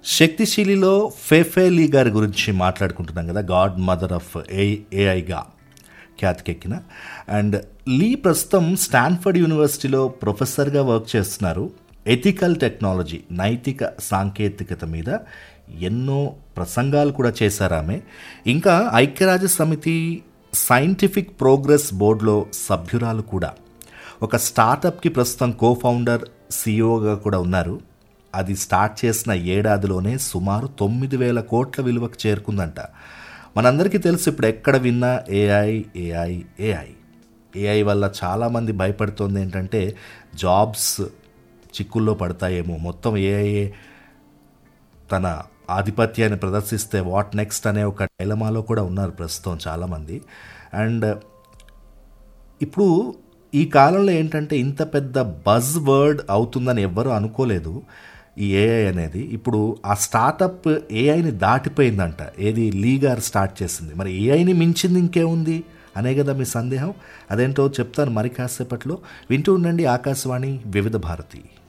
శక్తిశీలిలో ఫేఫేలీ గారి గురించి మాట్లాడుకుంటున్నాం కదా గాడ్ మదర్ ఆఫ్ ఏ ఏఐగా ఖ్యాతికెక్కిన అండ్ లీ ప్రస్తుతం స్టాన్ఫర్డ్ యూనివర్సిటీలో ప్రొఫెసర్గా వర్క్ చేస్తున్నారు ఎథికల్ టెక్నాలజీ నైతిక సాంకేతికత మీద ఎన్నో ప్రసంగాలు కూడా చేశారు ఆమె ఇంకా ఐక్యరాజ్య సమితి సైంటిఫిక్ ప్రోగ్రెస్ బోర్డులో సభ్యురాలు కూడా ఒక స్టార్టప్కి ప్రస్తుతం కో ఫౌండర్ సిఇఓగా కూడా ఉన్నారు అది స్టార్ట్ చేసిన ఏడాదిలోనే సుమారు తొమ్మిది వేల కోట్ల విలువకు చేరుకుందంట మనందరికీ తెలుసు ఇప్పుడు ఎక్కడ విన్నా ఏఐ ఏఐ ఏఐ ఏఐ వల్ల చాలామంది భయపడుతుంది ఏంటంటే జాబ్స్ చిక్కుల్లో పడతాయేమో మొత్తం ఏఐ తన ఆధిపత్యాన్ని ప్రదర్శిస్తే వాట్ నెక్స్ట్ అనే ఒక డైలమాలో కూడా ఉన్నారు ప్రస్తుతం చాలామంది అండ్ ఇప్పుడు ఈ కాలంలో ఏంటంటే ఇంత పెద్ద బజ్ వర్డ్ అవుతుందని ఎవ్వరూ అనుకోలేదు ఈ ఏఐ అనేది ఇప్పుడు ఆ స్టార్టప్ ఏఐని దాటిపోయిందంట ఏది లీగార్ స్టార్ట్ చేసింది మరి ఏఐని మించింది ఇంకేముంది అనే కదా మీ సందేహం అదేంటో చెప్తాను మరి కాసేపట్లో వింటూ ఉండండి ఆకాశవాణి వివిధ భారతి